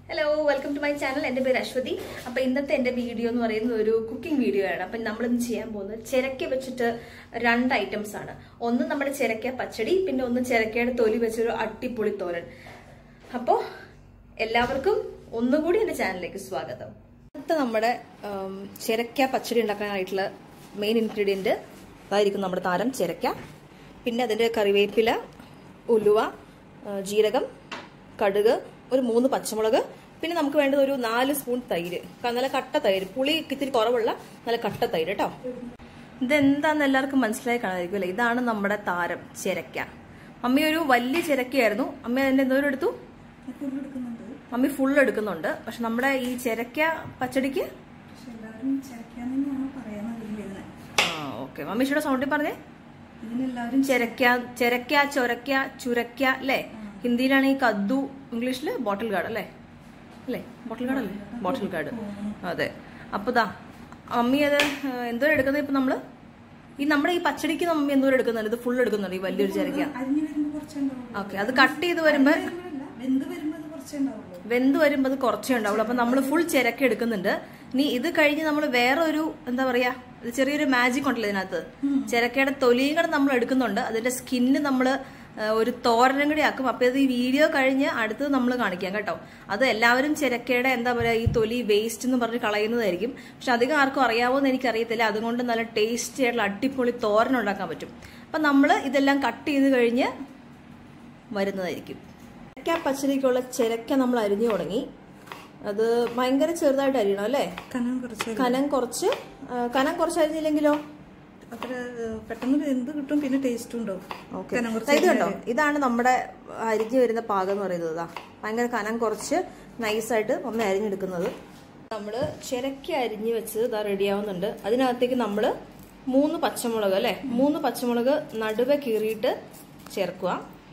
Hello welcome to my channel എൻ്റെ പേര് അശ്വതി അപ്പോൾ ഇന്നത്തെ എൻ്റെ വീഡിയോ എന്ന് പറയുന്നത് ഒരു കുക്കിംഗ് വീഡിയോ ആണ് അപ്പം നമ്മൾ ഇന്ന് ചെയ്യാൻ പോകുന്നത് ചിരക്ക വെച്ചിട്ട് രണ്ട് ഐറ്റംസ് ആണ് ഒന്ന് നമ്മുടെ ചിരക്ക പച്ചടി പിന്നെ ഒന്ന് ചിരക്കയുടെ തൊലി വെച്ചൊരു അട്ടിപ്പൊളി തോരൻ അപ്പോൾ എല്ലാവർക്കും ഒന്നുകൂടി എൻ്റെ ചാനലിലേക്ക് സ്വാഗതം അടുത്ത നമ്മുടെ ഉം, ചിരക്ക പച്ചടി ഉണ്ടാക്കാനായിട്ടുള്ള മെയിൻ ഇൻഗ്രീഡിയൻറ്റ് അതായിരിക്കും നമ്മുടെ താരം ചിരക്ക പിന്നെ അതിൻ്റെ കറിവേപ്പില ഉലുവ ആ, ജീരകം കടുക് ഒരു മൂന്ന് പച്ചമുളക് പിന്നെ നമുക്ക് വേണ്ടത് ഒരു നാല് സ്പൂൺ തൈര് ക- നല്ല കട്ട തൈര് പുളി ഇത്തിരി കുറവുള്ള നല്ല കട്ട തൈര് കേട്ടോ ഇതെന്താന്ന് എല്ലാവർക്കും മനസ്സിലായി കാണാതിരിക്കും അല്ലേ ഇതാണ് നമ്മുടെ താരം ചിരക്ക മമ്മി ഒരു വലിയ ചിരക്കയായിരുന്നു അമ്മ അതിന്റെ എന്തോരം എടുത്തു എടുക്കുന്നുണ്ട് മമ്മി ഫുൾ എടുക്കുന്നുണ്ട് പക്ഷെ നമ്മുടെ ഈ ചിരക്ക പച്ചടിക്ക് പക്ഷെ എല്ലാവരും ചേർക്കാൻ തന്നെയാണ് പറയുന്നത് ഇതിന് ആ ഓക്കെ മമ്മീഷിയുടെ സൗണ്ടിൽ പറഞ്ഞേ ഇതിനെല്ലാവരും ചിരക്ക ചിരക്ക ചൊരക്ക ചുരക്ക അല്ലേ ഹിന്ദിയിലാണെങ്കിൽ കദ്ദു ഇംഗ്ലീഷിൽ ബോട്ടിൽ ഗാർഡ് അല്ലേ അല്ലേ ബോട്ടിൽ ഗാർഡ് അല്ലേ ബോട്ടിൽ ഗാർഡ് അതെ അപ്പൊ ദാ അമ്മി അത് എന്തോരം എടുക്കുന്നത് ഇപ്പൊ നമ്മള് ഈ നമ്മുടെ ഈ പച്ചടിക്ക് മമ്മി എന്തോരം എടുക്കുന്നുണ്ട് ഇത് ഫുൾ എടുക്കുന്നുണ്ട് ഈ വലിയൊരു ചിരക്ക അരിഞ്ഞു വരുമ്പോൾ കുറച്ചേ ഉണ്ടാവുള്ളൂ ഓക്കെ അത് കട്ട് ചെയ്ത് വരുമ്പോ വരുമ്പോഴല്ല വെന്ത് വരുമ്പോൾ അത് കുറച്ചേ ഉണ്ടാവുള്ളൂ വെന്ത് വരുമ്പോൾ അത് കുറച്ചേ ഉണ്ടാവുള്ളൂ അപ്പൊ നമ്മൾ ഫുൾ ചിരക്ക എടുക്കുന്നുണ്ട് ഇനി ഇത് കഴിഞ്ഞ് നമ്മൾ വേറെ ഒരു എന്താ പറയാ ഇത് ചെറിയൊരു മാജിക് ഉണ്ടല്ലോ ഇതിനകത്ത് ചിരക്കയുടെ തൊലിയും കൂടെ നമ്മൾ എടുക്കുന്നുണ്ട് അതിന്റെ സ്കിന്ന് നമ്മൾ ഒരു തോരനും കൂടി ആക്കും അപ്പൊ ഇത് ഈ വീഡിയോ കഴിഞ്ഞ് അടുത്തത് നമ്മൾ കാണിക്കാം കേട്ടോ അത് എല്ലാവരും ചിരക്കയുടെ എന്താ പറയാ ഈ തൊലി വേസ്റ്റ് എന്ന് പറഞ്ഞ് കളയുന്നതായിരിക്കും പക്ഷെ അധികം ആർക്കും അറിയാവോന്ന് എനിക്കറിയത്തില്ല അതുകൊണ്ട് നല്ല ടേസ്റ്റി ആയിട്ടുള്ള അടിപൊളി തോരൻ ഉണ്ടാക്കാൻ പറ്റും അപ്പൊ നമ്മൾ ഇതെല്ലാം കട്ട് ചെയ്ത് കഴിഞ്ഞ് വരുന്നതായിരിക്കും ചിരക്ക പച്ചടിക്കുള്ള ചിരക്ക നമ്മൾ അരിഞ്ഞു തുടങ്ങി അത് ഭയങ്കര ചെറുതായിട്ട് അരിയണം അല്ലേ കനം കുറച്ച് കനം കുറച്ച് ആ, കനം കുറച്ച് അരിഞ്ഞില്ലെങ്കിലോ അത്ര ഏഹ്, പെട്ടെന്ന് വെന്ത് കിട്ടും പിന്നെ ടേസ്റ്റും ഉണ്ടാവും ഓക്കെ കനം കുറച്ച് ഇത് കണ്ടോ ഇതാണ് നമ്മുടെ അരിഞ്ഞു വരുന്ന പാകം എന്ന് പറയുന്നത് ഇതാ ഭയങ്കര കനം കുറച്ച് നൈസായിട്ട് മമ്മ അരിഞ്ഞെടുക്കുന്നത് നമ്മള് ചിരക്ക അരിഞ്ഞു വെച്ച് ഇതാ റെഡിയാവുന്നുണ്ട് അതിനകത്തേക്ക് നമ്മള് മൂന്ന് പച്ചമുളക് അല്ലെ മൂന്ന് പച്ചമുളക് നടുവെ കീറിയിട്ട് ചേർക്കുക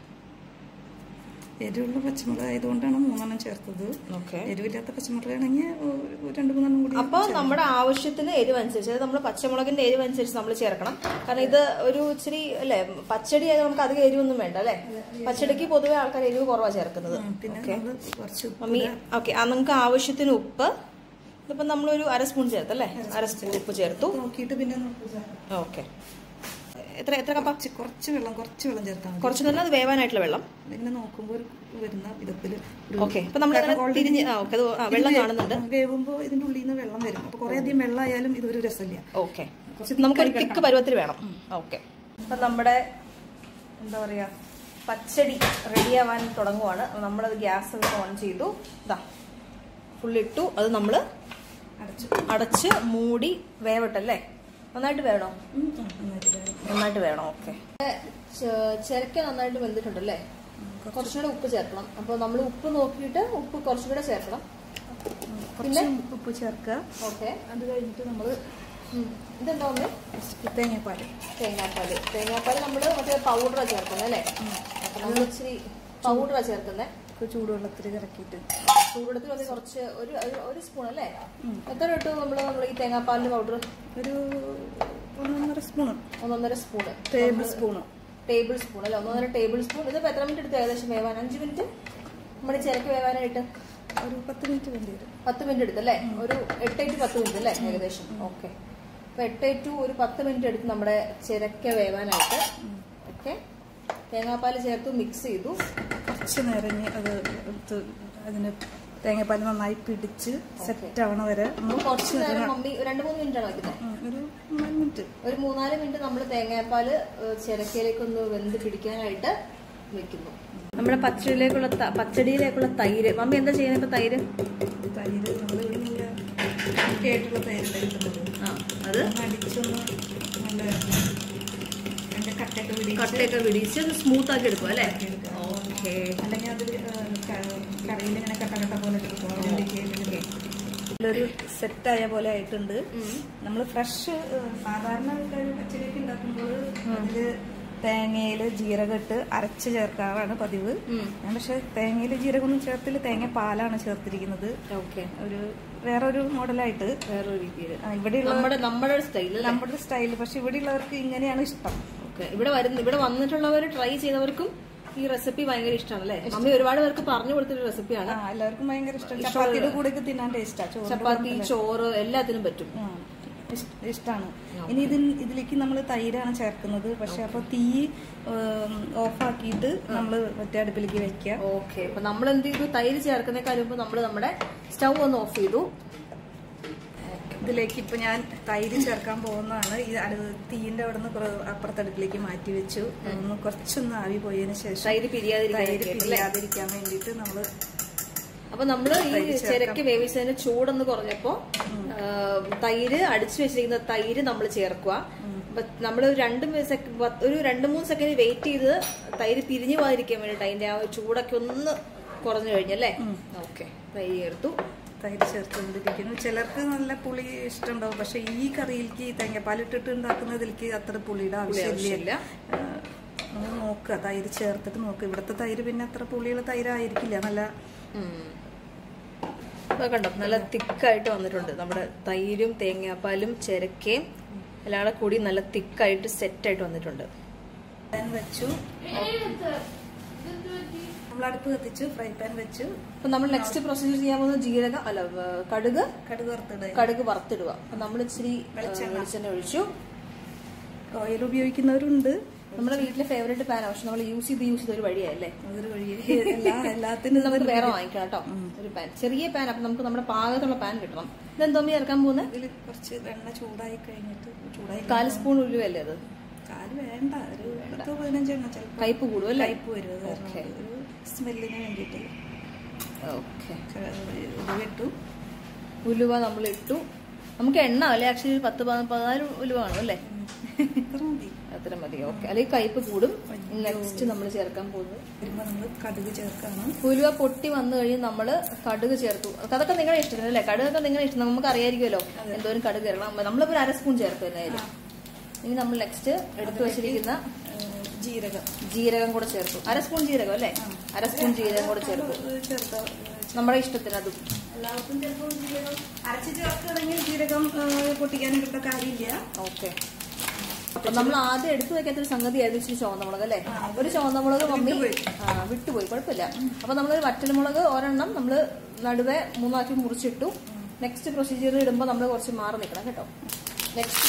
എരിവുള്ള പച്ചമുളക് ആയതുകൊണ്ടാണ് മൂന്നെണ്ണം ചേർത്തത് ഓക്കെ എരിവില്ലാത്ത പച്ചമുളകാണെങ്കിൽ ഒരു രണ്ട് മൂന്നെണ്ണം കൂടി അപ്പോൾ നമ്മുടെ ആവശ്യത്തിന് എരിവ് അനുസരിച്ച് അതായത് നമ്മൾ പച്ചമുളകിന്റെ എരിവ് അനുസരിച്ച് നമ്മൾ ചേർക്കണം കാരണം ഇത് ഒരു ഇച്ചിരി അല്ലെ പച്ചടി ആയത് നമുക്ക് അധികം എരിവൊന്നും വേണ്ട അല്ലെ പച്ചടിക്ക് പൊതുവെ ആൾക്കാർ എരിവ് കുറവാണ് ചേർക്കുന്നത് പിന്നെ ഓക്കെ നമ്മൾ കുറച്ച് മമ്മി ഓക്കെ ആ നമുക്ക് ആവശ്യത്തിന് ഉപ്പ് ഇതിപ്പോ നമ്മളൊരു അര സ്പൂൺ ചേർത്തല്ലേ അര സ്പൂൺ ഉപ്പ് ചേർത്തു നോക്കിയിട്ട് പിന്നെ നമുക്ക് ഓക്കെ എത്ര എത്ര കപ്പ കുറച്ച് കുറച്ച് വെള്ളം കുറച്ച് വെള്ളം ചേർത്താൽ മതി കുറച്ച് തന്നെ അത് വേവാനായിട്ടുള്ള വെള്ളം ഇങ്ങനെ നോക്കുമ്പോൾ ഒരു വരുന്ന വിധത്തിൽ ഓക്കെ അപ്പൊ നമ്മൾ തിരിഞ്ഞ് ആ ഓക്കെ അത് ആ, വെള്ളം കാണുന്നുണ്ട് വേവുമ്പോൾ ഇതിന്റെ ഉള്ളിൽ നിന്ന് വെള്ളം വരും അപ്പൊ കുറെ അധികം വെള്ളം ആയാലും ഇതൊരു രസമില്ല ഓക്കെ നമുക്കൊരു തിക്ക് പരുവത്തിൽ വേണം ഓക്കെ അപ്പൊ നമ്മുടെ എന്താ പറയാ പച്ചടി റെഡിയാവാൻ തുടങ്ങുവാണ് നമ്മളത് ഗ്യാസ് ഓൺ ചെയ്തു ഇതാ ഫുള്ളിട്ടു അത് നമ്മൾ അടച്ചു അടച്ച് മൂടി വേവട്ടല്ലേ നന്നായിട്ട് വേണോ ഉം, ആ, നന്നായിട്ട് വേവും. നന്നായിട്ട് വേണം ഓക്കെ ചിരക്ക നന്നായിട്ട് വെന്തിട്ടുണ്ടല്ലേ കുറച്ചുകൂടെ ഉപ്പ് ചേർക്കണം അപ്പോൾ നമ്മൾ ഉപ്പ് നോക്കിയിട്ട് ഉപ്പ് കുറച്ചുകൂടെ ചേർക്കണം കുറച്ച് ഉപ്പ് ചേർക്കുക ഓക്കെ അത് കഴിഞ്ഞിട്ട് നമ്മൾ ഇതെന്താ ഒന്ന് തേങ്ങാപ്പാൽ തേങ്ങാപ്പാല് തേങ്ങാപ്പാല് നമ്മൾ മറ്റേ പൗഡറാണ് ചേർക്കുന്നത് അല്ലേ അപ്പൊ നമ്മൾ ഇച്ചിരി പൗഡറാണ് ചേർക്കുന്നത് ചൂടുവെള്ളത്തിൽ കറക്കിയിട്ട് ചൂടുവെള്ളത്തിൽ വന്ന് കുറച്ച് ഒരു ഒരു- ഒരു സ്പൂൺ അല്ലേ എത്ര ഇട്ടു നമ്മൾ നമ്മൾ ഈ തേങ്ങാപ്പാലിന്റെ പൗഡർ ഒരു ഒന്നൊന്നര സ്പൂണ് ഒന്നൊന്നര spoon tablespoon tablespoon അല്ലേ ഒന്നൊന്നര ടേബിൾ സ്പൂൺ ഇതിപ്പോ എത്ര മിനിറ്റ് എടുത്തു ഏകദേശം വേവാൻ അഞ്ച് മിനിറ്റ് നമ്മുടെ ചിരക്ക് വേവാനായിട്ട് ഒരു പത്ത് മിനിറ്റ് വേണ്ടി വരും പത്ത് മിനിറ്റ് എടുത്തല്ലേ ഒരു എട്ട് ടു പത്ത് മിനിറ്റ് അല്ലേ ഏകദേശം ഓക്കെ അപ്പൊ എട്ട് ടു ഒരു പത്ത് മിനിറ്റ് എടുത്ത് നമ്മുടെ ചിരക്ക വേവാനായിട്ട് ഓക്കെ തേങ്ങാപ്പാൽ ചേർത്ത് മിക്സ് ചെയ്തു കുറച്ച് നേരം ഇനി അത് എടുത്ത് അതിന് തേങ്ങാപ്പാൽ നന്നായി പിടിച്ച് സെറ്റ് ആവണ വരെ അപ്പൊ നമ്മൾ കുറച്ച് നേരം മമ്മി രണ്ട് മൂന്ന് മിനിറ്റ് ആണ് വയ്ക്കുന്നത് ഉം, ഒരു നാല് മിനിറ്റ് ഒരു മൂന്നാല് മിനിറ്റ് നമ്മൾ തേങ്ങാപ്പാല് ഏഹ്, ചിരക്കയിലേക്ക് ഒന്ന് വെന്ത് പിടിക്കാനായിട്ട് വെക്കുന്നു നമ്മുടെ പച്ചടിയിലേക്കുള്ള ത- പച്ചടിയിലേക്കുള്ള തൈര് മമ്മി എന്താ ചെയ്യുന്നത് ഇപ്പൊ തൈര് തൈര് നമ്മൾ നല്ല ആയിട്ടുള്ള തൈരല്ലേ കിട്ടുന്നത് ആ അത് ഒന്ന് അടിച്ചൊന്ന് നല്ല അതിന്റെ കട്ടയൊക്കെ പിടിച്ച് കട്ടയൊക്കെ പിടിച്ച് സ്മൂത്ത് ആക്കി എടുക്കും അല്ലേ ഓക്കെ അല്ലെങ്കിൽ അത് കറിയിൽ ഇങ്ങനെ കട്ട കട്ട പോലെ ഒരു സെറ്റായ പോലെ ആയിട്ടുണ്ട് നമ്മൾ ഫ്രഷ് സാധാരണ ആൾക്കാർ പച്ചടിയൊക്കെ ഉണ്ടാക്കുമ്പോൾ അതില് തേങ്ങയിൽ ജീരകം ഇട്ട് അരച്ച് ചേർക്കാറാണ് പതിവ് ഞാൻ പക്ഷെ തേങ്ങയിൽ ജീരകമൊന്നും ചേർത്തില്ല തേങ്ങ പാലാണ് ചേർത്തിരിക്കുന്നത് ഓക്കെ ഒരു വേറൊരു മോഡലായിട്ട് വേറൊരു രീതിയിൽ ആ, ഇവിടെയുള്ള നമ്മുടെ നമ്മുടെ സ്റ്റൈൽ നമ്മുടെ സ്റ്റൈൽ പക്ഷെ ഇവിടെയുള്ളവർക്ക് ഇങ്ങനെയാണ് ഇഷ്ടം ഓക്കെ ഇവിടെ വരുന്ന ഇവിടെ വന്നിട്ടുള്ളവർ ട്രൈ ചെയ്തവർക്കും ഈ റെസിപ്പി ഭയങ്കര ഇഷ്ടമാണല്ലേ മമ്മി ഒരുപാട് പേർക്ക് പറഞ്ഞു കൊടുത്തൊരു റെസിപ്പിയാണ് ആ എല്ലാവർക്കും ഭയങ്കര ഇഷ്ടം ചപ്പാത്തിയുടെ കൂടെ ഒക്കെ തിന്നാൻ ടേസ്റ്റാ ചോറ് ചപ്പാത്തി ചോറ് എല്ലാത്തിനും പറ്റും ഇഷ്ടമാണ് ഇനി ഇതിൽ ഇതിലേക്ക് നമ്മൾ തൈരാണ് ചേർക്കുന്നത് പക്ഷെ അപ്പൊ തീ ഓഫാക്കിയിട്ട് നമ്മൾ മറ്റേ അടുപ്പിലേക്ക് വെക്കുക ഓക്കെ അപ്പൊ നമ്മൾ എന്ത് ചെയ്തു തൈര് ചേർക്കുന്നേക്കാൾ മുമ്പ് നമ്മൾ നമ്മുടെ സ്റ്റൗ ഒന്ന് ഓഫ് ചെയ്തു ഇതിലേക്ക് ഇപ്പൊ ഞാൻ തൈര് ചേർക്കാൻ പോകുന്നതാണ് ഈ അടു- തീന്റെ അവിടെ നിന്ന് അപ്പുറത്തെ അടുപ്പിലേക്ക് മാറ്റി വെച്ചു ഒന്ന് കുറച്ചൊന്ന് ആവി പോയതിനു ശേഷം തൈര് പിരിയാതിരിക്കാൻ തൈര് വേണ്ടിയിട്ട് അല്ലേ? പിരിയാതിരിക്കാൻ വേണ്ടിയിട്ട് നമ്മള് അപ്പൊ നമ്മള് ഈ തൈര് ചേർക്കാം. ചിരക്ക് വേവിച്ചതിന് ചൂടൊന്ന് കുറഞ്ഞപ്പോ ആ, തൈര് അടിച്ചു വെച്ചിരിക്കുന്ന തൈര് നമ്മൾ ചേർക്കുക അപ്പൊ നമ്മൾ രണ്ട് സെക്ക- പത്ത്- ഒരു രണ്ട് മൂന്ന് സെക്കൻഡ് വെയിറ്റ് ചെയ്ത് തൈര് പിരിഞ്ഞു പോകാതിരിക്കാൻ വേണ്ടിട്ട് അതിന്റെ ആ ഒരു ചൂടൊക്കെ ഒന്ന് കുറഞ്ഞു കഴിഞ്ഞല്ലേ ഓക്കെ തൈര് ചേർത്തു തൈര് ചേർത്തുകൊണ്ടിരിക്കുന്നു ചിലർക്ക് നല്ല പുളി ഇഷ്ടമുണ്ടാവും പക്ഷെ ഈ കറിയിലേക്ക് തേങ്ങാപ്പാലിട്ടിട്ട് ഉണ്ടാക്കുന്നതിലേക്ക് അത്ര പുളിയുടെ ആവശ്യമില്ല. ആവശ്യമില്ല ആ, ഒന്ന് നോക്കുക തൈര് ചേർത്തിട്ട് നോക്കുക ഇവിടുത്തെ തൈര് പിന്നെ അത്ര പുളിയുള്ള തൈരായിരിക്കില്ല നല്ല ഉം. ഇപ്പൊ കണ്ടോ നല്ല തിക്കായിട്ട് വന്നിട്ടുണ്ട് നമ്മുടെ തൈരും തേങ്ങാപ്പാലും ചിരക്കയും എല്ലാം കൂടെ കൂടി നല്ല തിക്കായിട്ട് സെറ്റായിട്ട് വന്നിട്ടുണ്ട് പാൻ വെച്ചു നമ്മൾ അടുപ്പ് കത്തിച്ചു ഫ്രൈ പാൻ വെച്ചു അപ്പൊ നമ്മൾ നെക്സ്റ്റ് പ്രൊസീജിയർ ചെയ്യാൻ പോകുന്നത് ജീരകം അല്ല ഏ, കടുക് കടുക് വറുത്തിടുക കടുക് വറുത്തിടുക അപ്പൊ നമ്മൾ ഇച്ചിരി ഏ, വെളിച്ചെണ്ണ ഒഴിച്ചു ഓയിൽ ഉപയോഗിക്കുന്നവരുണ്ട് നമ്മുടെ വീട്ടിലെ ഫേവറേറ്റ് പാനാണ് പക്ഷെ നമ്മൾ യൂസ് ചെയ്ത് യൂസ് ചെയ്ത ഒരു വഴിയല്ലേ അതൊരു വഴി എല്ലാ എല്ലാത്തിനും നമുക്ക് വേറെ വാങ്ങിക്കണം കേട്ടോ ഒരു പാൻ ചെറിയ പാൻ അപ്പൊ നമുക്ക് നമ്മുടെ പാകത്തുള്ള പാൻ കിട്ടണം ഇതെന്തോമ്മി ചേർക്കാൻ പോകുന്നത് ഇതിൽ കുറച്ച് എണ്ണ ചൂടായി കഴിഞ്ഞിട്ട് ചൂടായി കാല് സ്പൂൺ ഉലുവല്ലേ അത് കാല് വേണ്ട ഒരു പത്തോ പതിനഞ്ചെണ്ണം ചിലപ്പോൾ കയ്പ് കൂടും അല്ലേ കയ്പ് വരും അത് കാരണം Okay. ഒരു സ്മെല്ലിന് വേണ്ടിയിട്ട് ഓക്കെ ഇത് ഇട്ടു ഉലുവ നമ്മൾ ഇട്ടു നമുക്ക് എണ്ണ അല്ലെ ആക്ച്വലി ഒരു പത്ത് പതിനാല് പതിനാല് ഉലുവ കാണും അല്ലേ ഇത്ര മതി അത്ര മതി ഓക്കെ അല്ലെങ്കിൽ കയ്പ് കൂടും നെക്സ്റ്റ് നമ്മൾ ചേർക്കാൻ പോകുന്നത് വരുമ്പോൾ നമ്മൾ കടുക് ചേർക്കാണ് ഉലുവ പൊട്ടി വന്നു കഴിഞ്ഞ് നമ്മൾ കടുക് ചേർത്തു അതൊക്കെ നിങ്ങളുടെ ഇഷ്ടത്തിന് അല്ലേ കടുകൊക്കെ നിങ്ങളുടെ ഇഷ്ടം നമുക്ക് അറിയായിരിക്കുമല്ലോ എന്തോരം കടുക് ചേർക്കണം നമ്മളിപ്പോ ഒരു അര സ്പൂൺ ചേർക്കും എന്നായാലും ഇനി നമ്മൾ നെക്സ്റ്റ് എടുത്തു വെച്ചിരിക്കുന്ന ഏഹ് ജീരകം ജീരകം കൂടെ ചേർത്തു അര സ്പൂൺ ജീരകം അല്ലേ അര സ്പൂൺ ജീരകം കൂടെ ചേർത്തു ചേർത്ത നമ്മുടെ ഇഷ്ടത്തിന് അതും എല്ലാവർക്കും ചിലപ്പോൾ ജീരകം അരച്ച് ചേർക്കുകയാണെങ്കിൽ ജീരകം ഏഹ് പൊട്ടിക്കാനും കിട്ടുന്ന കാര്യമില്ല ഓക്കെ അപ്പൊ നമ്മൾ ആദ്യം എടുത്തു വെക്കാത്തൊരു സംഗതിയായിരുന്നു ഇച്ചിരി ചുവന്നമുളക് അല്ലേ ഒരു ചുവന്നമുളക് മമ്മി ആ, വിട്ടുപോയി കുഴപ്പമില്ല അപ്പൊ നമ്മളൊരു വറ്റൽമുളക് ഒരെണ്ണം നമ്മൾ നടുവെ മൂന്നാക്കി മുറിച്ചിട്ടു നെക്സ്റ്റ് പ്രൊസീജിയർ ഇടുമ്പോൾ നമ്മൾ കുറച്ച് മാറി നിൽക്കണം കേട്ടോ നെക്സ്റ്റ്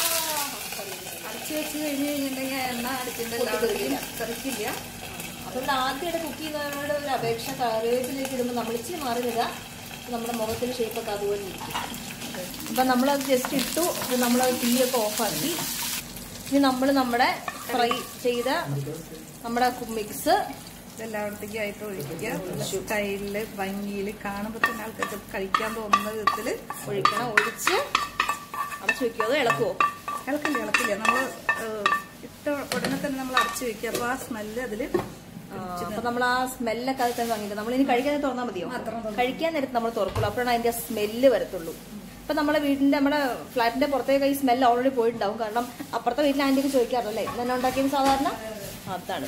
അരച്ച് വെച്ച് കഴിഞ്ഞ് കഴിഞ്ഞിട്ടുണ്ടെങ്കിൽ എണ്ണ അടിച്ചിട്ട് പൊട്ടിത്തെറിക്കില്ല. തെറിക്കില്ല അതുകൊണ്ട് ആദ്യമായിട്ട് കുക്ക് ചെയ്യുന്നവരുടെ ഒരു അപേക്ഷ കറിവേപ്പിലേക്ക് ഇടുമ്പോൾ നമ്മൾ ഇച്ചിരി മാറി നിൽക്കുക അപ്പൊ നമ്മുടെ മുഖത്തിന്റെ ഷേപ്പൊക്കെ അതുപോലെ ഇരിക്കും അപ്പൊ നമ്മളത് ജസ്റ്റ് ഇട്ടു അപ്പൊ നമ്മളത് തീയൊക്കെ ഓഫാക്കി ഇനി നമ്മൾ നമ്മുടെ ഫ്രൈ ചെയ്ത നമ്മുടെ മിക്സ് ഇതെല്ലായിടത്തേക്കും ആയിട്ട് ഒഴിക്കുക സ്റ്റൈലില് ഭംഗിയില് കാണുമ്പോൾ തന്നെ ആൾക്കാർക്ക് കഴിക്കാൻ തോന്നുന്ന വിധത്തില് ഒഴിക്കണം ഒഴിച്ച് അടച്ചു വെക്കുമോ അതോ ഇളക്കുവോ ഇളക്കില്ല ഇളക്കില്ല നമ്മൾ ഇട്ട ഉടനെ തന്നെ നമ്മൾ അടച്ചു വെക്കുക അപ്പോൾ ആ സ്മെല്ല് അതില് ആ, അപ്പൊ നമ്മൾ ആ സ്മെല്ലൊക്കെ അത് തന്നെ വാങ്ങിയിട്ട് നമ്മൾ ഇനി കഴിക്കാൻ നേരത്ത് തുറന്നാൽ മതിയോ മാത്രം തുറന്നാ കഴിക്കാൻ നേരത്ത് നമ്മൾ തുറക്കുള്ളൂ അപ്പോഴാണ് അതിന്റെ സ്മെല്ല് വരത്തുള്ളൂ ഇപ്പൊ നമ്മുടെ വീടിന്റെ നമ്മുടെ ഫ്ലാറ്റിന്റെ പുറത്തേക്ക് ഈ സ്മെല്ല് ഓൾറെഡി പോയിട്ടുണ്ടാവും കാരണം അപ്പുറത്തെ വീട്ടിൽ ആന്റിക്ക് ചോദിക്കാറല്ലേ ഇന്നെ ഉണ്ടാക്കിയത് സാധാരണ അതാണ്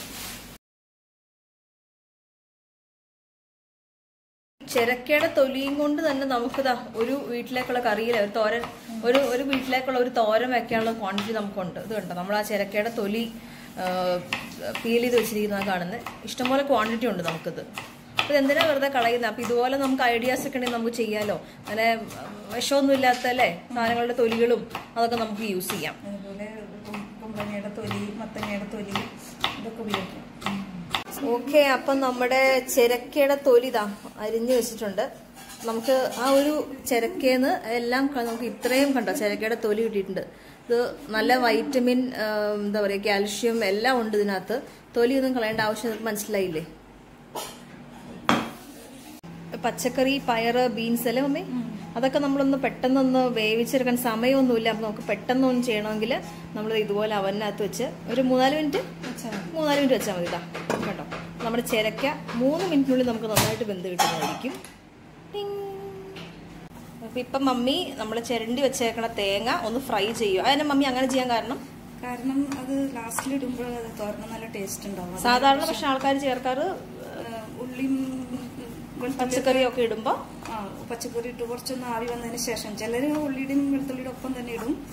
ചിരക്കയുടെ തൊലിയും കൊണ്ട് തന്നെ നമുക്കിതാ ഒരു വീട്ടിലേക്കുള്ള കറിയിലെ ഒരു തോരൻ ഒരു ഒരു വീട്ടിലേക്കുള്ള ഒരു തോരൻ വെക്കാനുള്ള ക്വാണ്ടിറ്റി നമുക്കുണ്ട് ഇത് കണ്ടോ നമ്മൾ ആ ചിരക്കയുടെ തൊലി പീൽ ചെയ്ത് വെച്ചിരിക്കുന്നത് കാണുന്നത് ഇഷ്ടംപോലെ ക്വാണ്ടിറ്റി ഉണ്ട് നമുക്കിത് അപ്പോൾ എന്തിനാ വെറുതെ കളയുന്നത് അപ്പോൾ ഇതുപോലെ നമുക്ക് ഐഡിയാസ് ഒക്കെ ഉണ്ടെങ്കിൽ നമുക്ക് ചെയ്യാലോ അങ്ങനെ വിഷമൊന്നും ഇല്ലാത്ത അല്ലേ സാധനങ്ങളുടെ തൊലികളും അതൊക്കെ നമുക്ക് യൂസ് ചെയ്യാം അതുപോലെ കും- കുമ്പളങ്ങയുടെ തൊലി മത്തങ്ങയുടെ തൊലി ഇതൊക്കെ ഉപയോഗിക്കാം ഓക്കെ അപ്പം നമ്മുടെ ചിരക്കയുടെ തൊലി ഇതാ അരിഞ്ഞു വെച്ചിട്ടുണ്ട് നമുക്ക് ആ ഒരു ചിരക്കേന്ന് എല്ലാം ക- നമുക്ക് ഇത്രയും കണ്ടോ ചിരക്കയുടെ തൊലി കിട്ടിയിട്ടുണ്ട് ഇത് നല്ല വൈറ്റമിൻ ആ, എന്താ പറയുക കാൽഷ്യം എല്ലാം ഉണ്ട് ഇതിനകത്ത് തൊലി ഒന്നും കളയേണ്ട ആവശ്യം നിങ്ങൾക്ക് മനസ്സിലായില്ലേ പച്ചക്കറി പയറ് ബീൻസ് അല്ലേ മമ്മി അതൊക്കെ നമ്മളൊന്ന് പെട്ടെന്നൊന്ന് വേവിച്ചെടുക്കാൻ സമയമൊന്നുമില്ല അപ്പം നമുക്ക് പെട്ടെന്നൊന്നും ചെയ്യണമെങ്കിൽ നമ്മൾ ഇതുപോലെ അവനകത്ത് വെച്ച് ഒരു മൂന്നാല് മിനിറ്റ് മൂന്നാല് മിനിറ്റ് വെച്ചാൽ മതി ഇതാ കേട്ടോ നമ്മുടെ ചിരക്ക മൂന്ന് മിനിറ്റിനുള്ളിൽ നമുക്ക് നന്നായിട്ട് വെന്ത് കിട്ടുന്നതായിരിക്കും ടിങ്. അപ്പൊ ഇപ്പം മമ്മി നമ്മൾ ചിരണ്ടി വെച്ചേക്കണ തേങ്ങ ഒന്ന് ഫ്രൈ ചെയ്യും അതിനെ മമ്മി അങ്ങനെ ചെയ്യാൻ കാരണം കാരണം അത് ലാസ്റ്റിൽ ഇടുമ്പോൾ അത് തോരന് നല്ല ടേസ്റ്റ് ഉണ്ടാവും സാധാരണ പക്ഷെ ആൾക്കാർ ചേർക്കാറ് ഏഹ് ഉള്ളിയും വെളുത്തുള്ളി പച്ചക്കറിയൊക്കെ ഇടുമ്പോൾ ആ പച്ചക്കറി ഇട്ട് കുറച്ചൊന്ന് ആവി വന്നതിന് ശേഷം ചിലര് ഉള്ളിയുടെയും വെളുത്തുള്ളിയുടെ ഒപ്പം തന്നെ ഇടും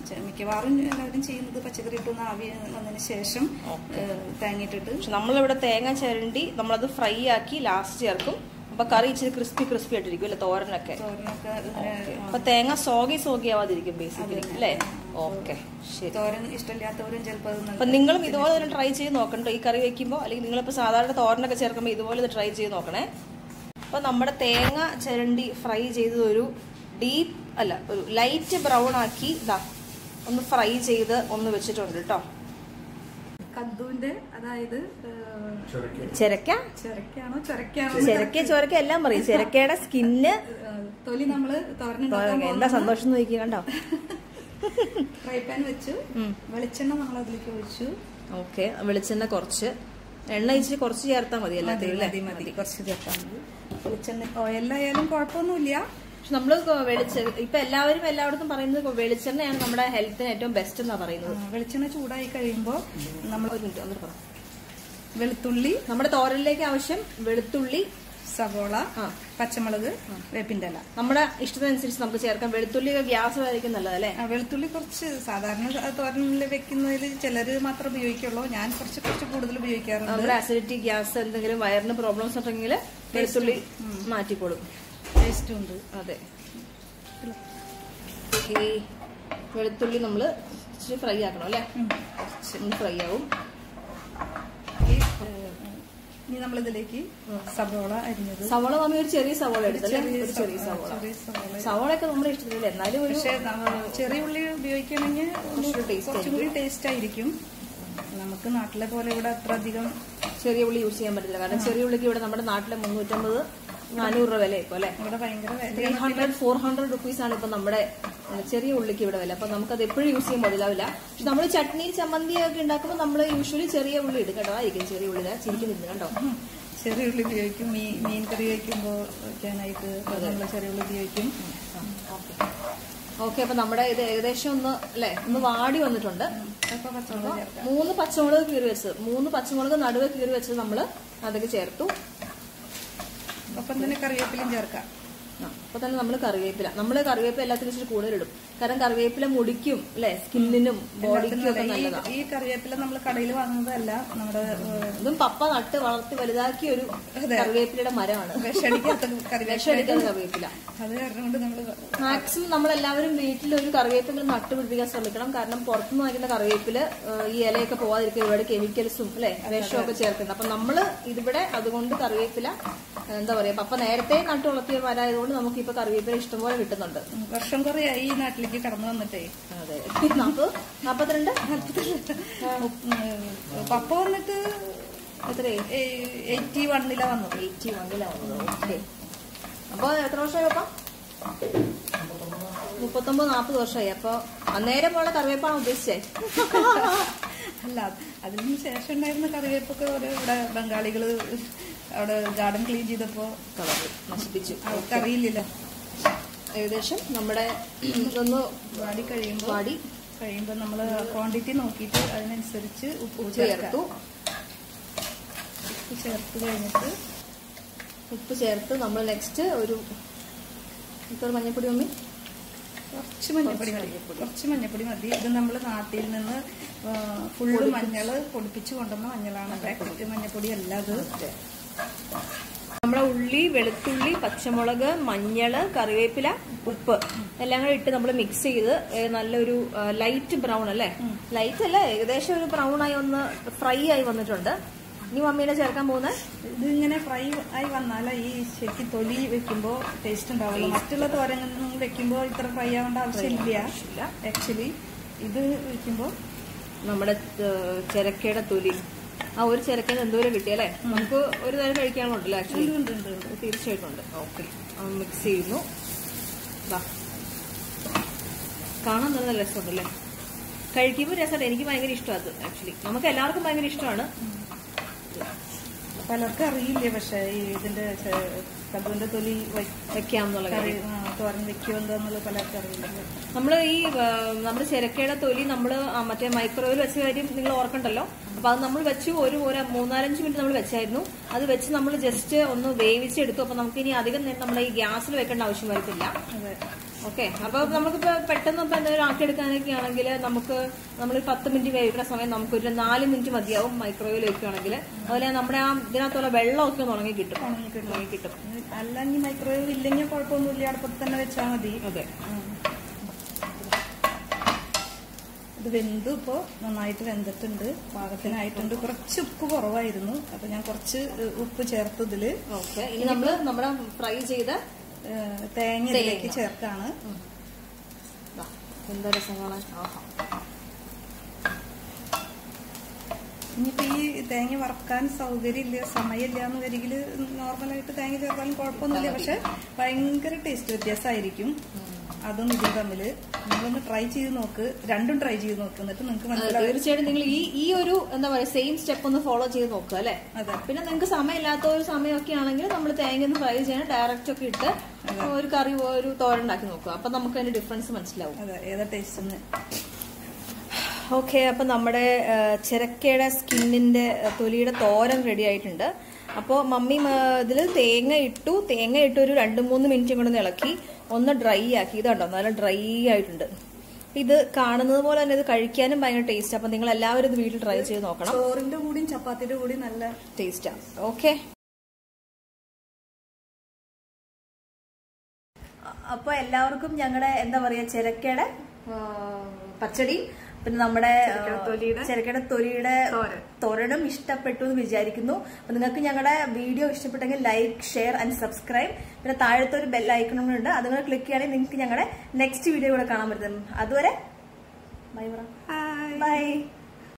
ചെ- മിക്കവാറും എല്ലാവരും ചെയ്യുന്നത് പച്ചക്കറി ഇട്ടൊന്ന് ആവി വന്നതിന് ശേഷം ഏഹ്, തേങ്ങ ഇട്ടിട്ട് പക്ഷെ നമ്മളിവിടെ തേങ്ങ ചിരണ്ടി നമ്മളത് ഫ്രൈ ആക്കി ലാസ്റ്റ് ചേർക്കും അപ്പൊ കറി ഇച്ചിരി ക്രിസ്പി ക്രിസ്പി ആയിട്ടിരിക്കും അല്ലെ തോരനൊക്കെ തോരനൊക്കെ ഇങ്ങനെ അപ്പൊ തേങ്ങ സോഗി സോഗി ആവാതിരിക്കും ബേസിക്കലി അല്ലേ ഓക്കെ ശരി തോരൻ ഇഷ്ടമില്ലാത്തവരും ചിലപ്പോൾ അത് അപ്പൊ നിങ്ങളും ഇതുപോലെ തന്നെ ട്രൈ ചെയ്ത് നോക്കണ്ടോ ഈ കറി വെക്കുമ്പോൾ അല്ലെങ്കിൽ നിങ്ങളിപ്പോൾ സാധാരണ തോരനൊക്കെ ചേർക്കുമ്പോൾ ഇതുപോലെ ഇത് ട്രൈ ചെയ്ത് നോക്കണേ അപ്പൊ നമ്മുടെ തേങ്ങ ചിരണ്ടി ഫ്രൈ ചെയ്തത് ഒരു ഡീപ്പ് അല്ല ഒരു ലൈറ്റ് ബ്രൗൺ ആക്കി ഇതാ ഒന്ന് ഫ്രൈ ചെയ്ത് ഒന്ന് വെച്ചിട്ടുണ്ട് കേട്ടോ കദ്ദുവിന്റെ അതായത് ഏഹ്, ചിരക്ക ചിരക്കാണോ ചൊരക്കാണോ ചിരക്ക ചോരക്ക എല്ലാം പറയും ചിരക്കയുടെ സ്കിന്ന് ഏഹ്, തൊലി നമ്മള് തോരൻ എന്താ സന്തോഷം എന്ന് നോക്കി കണ്ടോ ഫ്രൈ പാൻ വെച്ചു വെളിച്ചെണ്ണ നമ്മൾ അതിലേക്ക് ഒഴിച്ചു ഓക്കെ വെളിച്ചെണ്ണ കുറച്ച് എണ്ണ ഇച്ചിരി കുറച്ച് ചേർത്താൽ മതി മതി എല്ലാത്തിലും മതി മതി കുറച്ച് ചേർത്താൽ മതി വെളിച്ചെണ്ണ ഓയിലായാലും കുഴപ്പമൊന്നുമില്ല പക്ഷെ നമ്മള് വെളിച്ച ഇപ്പൊ എല്ലാവരും എല്ലായിടത്തും പറയുന്നത് വെളിച്ചെണ്ണയാണ് നമ്മുടെ ഹെൽത്തിന് ഏറ്റവും ബെസ്റ്റ് എന്നാ പറയുന്നത് ആ, വെളിച്ചെണ്ണ ചൂടായി കഴിയുമ്പോൾ നമ്മൾ ഒരു മിനിറ്റ് ഒന്ന് പറ വെളുത്തുള്ളി നമ്മുടെ തോരനിലേക്ക് ആവശ്യം വെളുത്തുള്ളി സവോള ആ. പച്ചമുളക് വേപ്പിന്റെ ഇല നമ്മുടെ ഇഷ്ടത്തിനനുസരിച്ച് നമുക്ക് ചേർക്കാം വെളുത്തുള്ളി ഗ്യാസ് ആയിരിക്കും നല്ലതല്ലേ ആ, വെളുത്തുള്ളി കുറച്ച് സാധാരണ തോരനിൽ വെക്കുന്നതിൽ ചിലര് മാത്രം ഉപയോഗിക്കുള്ളൂ ഞാൻ കുറച്ച് കുറച്ച് കൂടുതൽ ഉപയോഗിക്കാറുണ്ട് നമ്മുടെ അസിഡിറ്റി ഗ്യാസ് എന്തെങ്കിലും വയറിന് പ്രോബ്ലംസ് ഉണ്ടെങ്കിൽ വെളുത്തുള്ളി മാറ്റിക്കോളും ടേസ്റ്റും ഉണ്ട് അതെ ഓക്കേ. വെളുത്തുള്ളി നമ്മള് ഇച്ചിരി ഫ്രൈ ആക്കണം അല്ലേ ഒന്ന് ഫ്രൈ ആവും ഈ, ഏഹ്, ഇനി നമ്മൾ ഇതിലേക്ക് സവോള അരിഞ്ഞത് സവോള മമ്മി ഒരു ചെറിയ സവോള എടുത്തല്ലേ ചെറിയ ഒരു ചെറിയ സവോള ചെറിയ സവോള സവോളയൊക്കെ നമ്മുടെ ഇഷ്ടത്തില്ല എന്നാലും ഒരു പക്ഷെ നമ്മ- ചെറിയ ഉള്ളി ഉപയോഗിക്കുകയാണെങ്കിൽ ഒന്ന് കുറച്ചുകൂടി taste കുറച്ചും കൂടി ടേസ്റ്റ് ആയിരിക്കും നമുക്ക് നാട്ടിലെ പോലെ ഇവിടെ അത്ര അധികം ചെറിയ ഉള്ളി യൂസ് ചെയ്യാൻ പറ്റില്ല കാരണം ചെറിയ ഉള്ളിക്ക് ഇവിടെ നമ്മുടെ നാട്ടിലെ മുന്നൂറ്റമ്പത് നാനൂറ് രൂപ വില ഇപ്പൊ അല്ലെ ഇവിടെ ഭയങ്കര ത്രീ വില ഹൺഡ്രഡ് ഫോർ ഹൺഡ്രഡ് റുപ്പീസ് ആണ് ഇപ്പൊ നമ്മുടെ ഏഹ്, ചെറിയ ഉള്ളിക്ക് ഇവിടെ വില അപ്പൊ നമുക്കത് എപ്പോഴും യൂസ് ചെയ്യാൻ മുതലാവില്ല പക്ഷെ നമ്മൾ ചട്നി ചമ്മന്തി ഒക്കെ ഉണ്ടാക്കുമ്പോൾ നമ്മൾ യൂഷ്വലി ചെറിയ ഉള്ളി ഇടും കേട്ടോ ആയിരിക്കും ചെറിയ ഉള്ളി ഇതാ ചിരിക്കുന്നില്ല കേട്ടോ ചെറിയ ഉള്ളി ഉപയോഗിക്കും മീൻ മീൻ കറി വയ്ക്കുമ്പോൾ വയ്ക്കാനായിട്ട് നമ്മൾ ചെറിയ ഉള്ളി ഉപയോഗിക്കും ഓക്കെ അപ്പൊ നമ്മുടെ ഇത് ഏകദേശം ഒന്ന് അല്ലെ ഒന്ന് വാടി വന്നിട്ടുണ്ട് അപ്പൊ പച്ചമുളക് ചേർക്കാം മൂന്ന് പച്ചമുളക് കീറി വെച്ചത് മൂന്ന് പച്ചമുളക് നടുവ് കീറി വെച്ചത് നമ്മള് അതൊക്കെ ചേർത്തു ഒപ്പം തന്നെ കറിവേപ്പിലയും ചേർക്കാം ആ, അപ്പൊ തന്നെ നമ്മൾ കറിവേപ്പില നമ്മൾ കറിവേപ്പില എല്ലാത്തിനും ഇച്ചിരി കൂടുതലിടും കാരണം കറിവേപ്പില മുടിക്കും അല്ലെ സ്കിന്നിനും ബോഡിക്കും ഒക്കെ ഈ- നല്ലതാ ഈ കറിവേപ്പില നമ്മൾ കടയിൽ വാങ്ങുന്നതല്ല നമ്മുടെ ഏഹ്, ഇതും പപ്പ നട്ട് വളർത്തി വലുതാക്കിയ ഒരു കറിവേപ്പിലയുടെ മരമാണ് വിഷടിക്കാത്ത കറിവേപ്പില വിഷമടിക്കാത്ത കറിവേപ്പില അത് കാരണം കൊണ്ട് നമ്മൾ മാക്സിമം നമ്മൾ എല്ലാവരും വീട്ടിൽ ഒരു കറിവേപ്പില നട്ടുപിടിപ്പിക്കാൻ ശ്രമിക്കണം കാരണം പുറത്തുനിന്ന് വാങ്ങിക്കുന്ന കറിവേപ്പില് ഏഹ്, ഈ ഇലയൊക്കെ പോവാതിരിക്കും ഒരുപാട് കെമിക്കൽസും അല്ലെ വിഷമൊക്കെ ചേർക്കുന്നുണ്ട് അപ്പൊ നമ്മള് ഇതിവിടെ അതുകൊണ്ട് കറിവേപ്പില ഏഹ്, എന്താ പറയാ പപ്പ നേരത്തെ നട്ടു വളർത്തിയ മരമായതുകൊണ്ട് നമുക്ക് ഇപ്പൊ കറിവേപ്പില ഇഷ്ടംപോലെ കിട്ടുന്നുണ്ട് വർഷം കുറയായി ഈ നാട്ടിലേക്ക് കടന്നു വന്നിട്ടേ അതെ നാപ്പത് നാപ്പത്തിരണ്ട് ഉം, പപ്പ വന്നിട്ട് എത്രയായി എയ്റ്റി വണ്ണിലാ വന്നത് എയ്റ്റി വണ്ണിലാണ് ഓക്കെ അപ്പൊ എത്ര വർഷമായി അപ്പൊ മുപ്പത്തൊമ്പത് നാപ്പത് വർഷമായി അപ്പൊ അന്നേരം പോലെ കറിവേപ്പാണ് ഉദ്ദേശിച്ചേ അല്ല അതിന് ശേഷം ഉണ്ടായിരുന്ന കറിവേപ്പൊക്കെ ഒരു ഇവിടെ ബംഗാളികള് അവിടെ ഗാർഡൻ ക്ലീൻ ചെയ്തപ്പോ കളറ് നശിപ്പിച്ചു അവർക്ക് അറിയില്ലല്ലോ ഏകദേശം നമ്മുടെ ഇതൊന്ന് വാടി കഴിയുമ്പോൾ വാടി കഴിയുമ്പോൾ നമ്മൾ ക്വാണ്ടിറ്റി നോക്കിയിട്ട് അതിനനുസരിച്ച് ഉപ്പ് ഉപ്പ് ചേർക്കാം ചേർത്തു ഉപ്പ് ചേർത്ത് കഴിഞ്ഞിട്ട് ഉപ്പ് ചേർത്ത് നമ്മൾ നെക്സ്റ്റ് ഒരു ഇത്ര മഞ്ഞപ്പൊടി മമ്മി കുറച്ച് മഞ്ഞപ്പൊടി മതി കുറച്ച് മഞ്ഞപ്പൊടി മതി ഇത് നമ്മൾ നാട്ടിൽ നിന്ന് ഫുള്ള് മഞ്ഞള് പൊടിപ്പിച്ച് കൊണ്ടുവന്ന മഞ്ഞളാണ് പാക്കറ്റ് മഞ്ഞപ്പൊടി അല്ല അത് നമ്മുടെ ഉള്ളി വെളുത്തുള്ളി പച്ചമുളക് മഞ്ഞള് കറിവേപ്പില ഉപ്പ് എല്ലാം കൂടെ ഇട്ട് നമ്മൾ മിക്സ് ചെയ്ത് ഏ, നല്ലൊരു ലൈറ്റ് ബ്രൗൺ അല്ലേ ലൈറ്റ് അല്ല ഏകദേശം ഒരു ബ്രൗൺ ആയി ഒന്ന് ഫ്രൈ ആയി വന്നിട്ടുണ്ട് ഇനി മമ്മീനെ ചേർക്കാൻ പോകുന്നത് ഇത് ഇങ്ങനെ ഫ്രൈ ആയി വന്നാൽ ഈ ശരിക്കും തൊലി വെക്കുമ്പോൾ ടേസ്റ്റ് ഉണ്ടാവുള്ളൂ മറ്റുള്ള തോരങ്ങൾ വെക്കുമ്പോൾ ഇത്ര ഫ്രൈ ആവേണ്ട ആവശ്യമില്ല ആക്ച്വലി ഇത് വെക്കുമ്പോൾ നമ്മുടെ ഏഹ്, ചിരക്കയുടെ തൊലി ആ ഒരു ചിരക്കയിൽ എന്തോരം കിട്ടിയല്ലേ നമുക്ക് ഒരു നേരം കഴിക്കാനുണ്ടല്ലോ ആക്ച്വലി ഉണ്ട് ഉണ്ട് ഉണ്ട് തീർച്ചയായിട്ടും ഉണ്ട് ഓക്കെ മിക്സ് ചെയ്യുന്നു ദാ. കാണാൻ നല്ല രസമുണ്ടല്ലേ കഴിക്കുമ്പോൾ രസമുണ്ട് എനിക്ക് ഭയങ്കര ഇഷ്ടമാണ് അത് ആക്ച്വലി നമുക്ക് എല്ലാവർക്കും ഭയങ്കര ഇഷ്ടമാണ് പലർക്കും അറിയില്ല പക്ഷെ ഈ ഇതിന്റെ ചെ- കടുവിന്റെ തൊലി വെ- വെക്കാമെന്നുള്ള കറി കാര്യം ആ, തോരൻ വെക്കുമോ എന്താന്നുള്ളത് പലർക്കും അറിയില്ല നമ്മൾ ഈ ആ, നമ്മുടെ ചിരക്കയുടെ തൊലി നമ്മൾ മറ്റേ മൈക്രോവേവിൽ വെച്ച കാര്യം നിങ്ങൾ ഓർക്കണ്ടല്ലോ അപ്പൊ അത് നമ്മൾ വെച്ചു ഒരു ഒരു മൂന്നാലഞ്ച് മിനിറ്റ് നമ്മൾ വെച്ചായിരുന്നു അത് വെച്ച് നമ്മൾ ജസ്റ്റ് ഒന്ന് വേവിച്ചെടുത്തു അപ്പൊ നമുക്ക് ഇനി അധികം നേരം നമ്മുടെ ഈ ഗ്യാസിൽ വെക്കേണ്ട ആവശ്യം വരത്തില്ല അതെ ഓക്കെ അപ്പൊ നമുക്കിപ്പോ പെട്ടെന്ന് ഇപ്പൊ എന്തെങ്കിലും ആക്കിയെടുക്കാനൊക്കെ ആണെങ്കിൽ നമുക്ക് നമ്മൾ പത്ത് മിനിറ്റ് വേവിക്കുന്ന സമയം നമുക്ക് ഒരു നാല് മിനിറ്റ് മതിയാവും മൈക്രോവേവിൽ വെക്കുകയാണെങ്കിൽ അതുപോലെ നമ്മുടെ ആ ഇതിനകത്തുള്ള വെള്ളമൊക്കെ ഒന്ന് ഉണങ്ങി കിട്ടും ഉണങ്ങി കിട്ടും അല്ലെങ്കിൽ മൈക്രോവേവ് ഇല്ലെങ്കിൽ കുഴപ്പമൊന്നുമില്ല അടുപ്പത്ത് തന്നെ വെച്ചാൽ മതി അതെ ഇത് വെന്തു ഇപ്പോ നന്നായിട്ട് വെന്തിട്ടുണ്ട് പാകത്തിനായിട്ടുണ്ട് കുറച്ച് ഉപ്പ് കുറവായിരുന്നു അപ്പൊ ഞാൻ കുറച്ച് ഉപ്പ് ചേർത്ത് ഇതില് ഓക്കെ ഇനി നമ്മള് നമ്മുടെ ഫ്രൈ ചെയ്ത ഏഹ്, തേങ്ങ ഇതിലേക്ക് ചേർത്താണ് ദാ, എന്താ രസം കാണാൻ ആഹാ ഇനിയിപ്പോ ഈ തേങ്ങ വറക്കാൻ സൗകര്യമില്ല സമയമില്ല എന്ന് വരികില് നോർമലായിട്ട് തേങ്ങ ചേർത്താലും കുഴപ്പമൊന്നുമില്ല പക്ഷെ ഭയങ്കര ടേസ്റ്റ് വ്യത്യാസമായിരിക്കും അതും ഇതും തമ്മില് നിങ്ങളൊന്ന് ട്രൈ ചെയ്ത് നോക്ക് രണ്ടും ട്രൈ ചെയ്ത് നോക്ക് എന്നിട്ട് നിങ്ങൾക്ക് മനസ്സിലാവും തീർച്ചയായിട്ടും നിങ്ങൾ ഈ ഈ ഒരു എന്താ പറയാ സെയിം സ്റ്റെപ്പ് ഒന്ന് ഫോളോ ചെയ്ത് നോക്കുക അല്ലെ അതെ പിന്നെ നിങ്ങൾക്ക് സമയമില്ലാത്ത ഒരു സമയമൊക്കെ ആണെങ്കിൽ നമ്മൾ തേങ്ങ ഒന്ന് ഫ്രൈ ചെയ്യണം ഡയറക്റ്റ് ഒക്കെ ഇട്ട് ഒരു കറി ഒരു തോരണ്ടാക്കി നോക്കുക അപ്പൊ നമുക്ക് അതിന്റെ ഡിഫറൻസ് മനസ്സിലാവും അതെ ഏതാ ടേസ്റ്റ് എന്ന് ഓക്കെ അപ്പം നമ്മുടെ ആ, ചിരക്കയുടെ സ്കിന്നിന്റെ ആ, തൊലിയുടെ തോരൻ റെഡി ആയിട്ടുണ്ട് അപ്പോൾ മമ്മി ഇതിൽ തേങ്ങ ഇട്ടു തേങ്ങ ഇട്ട് ഒരു രണ്ട് മൂന്ന് മിനിറ്റ് കൊണ്ട് ഇളക്കി ഒന്ന് ഡ്രൈ ആക്കി ഇത് കണ്ടോ നല്ല ഡ്രൈ ആയിട്ടുണ്ട് ഇത് കാണുന്നത് പോലെ തന്നെ ഇത് കഴിക്കാനും ഭയങ്കര ടേസ്റ്റ് അപ്പം നിങ്ങൾ എല്ലാവരും ഇത് വീട്ടിൽ ട്രൈ ചെയ്ത് നോക്കണം ചോറിന്റെ കൂടിയും ചപ്പാത്തിയുടെ കൂടിയും നല്ല ടേസ്റ്റാണ് ഓക്കെ അപ്പൊ എല്ലാവർക്കും ഞങ്ങളുടെ എന്താ പറയാ ചിരക്കയുടെ ആ, പച്ചടി പിന്നെ നമ്മുടെ ആ, തൊലിയുടെ ചിരക്കയുടെ തൊലിയുടെ തോരൻ. തോരനും ഇഷ്ടപ്പെട്ടു എന്ന് വിചാരിക്കുന്നു അപ്പൊ നിങ്ങൾക്ക് ഞങ്ങളുടെ വീഡിയോ ഇഷ്ടപ്പെട്ടെങ്കിൽ ലൈക്ക് ഷെയർ ആൻഡ് സബ്സ്ക്രൈബ് പിന്നെ താഴത്തെ ഒരു ബെൽ ഐക്കണും ഉണ്ട് അത് നിങ്ങൾ ക്ലിക്ക് ചെയ്യുകയാണെങ്കിൽ നിങ്ങൾക്ക് ഞങ്ങളുടെ നെക്സ്റ്റ് വീഡിയോ കൂടെ കാണാൻ പറ്റും അതുവരെ ബൈ പറ ഹായ് ബൈ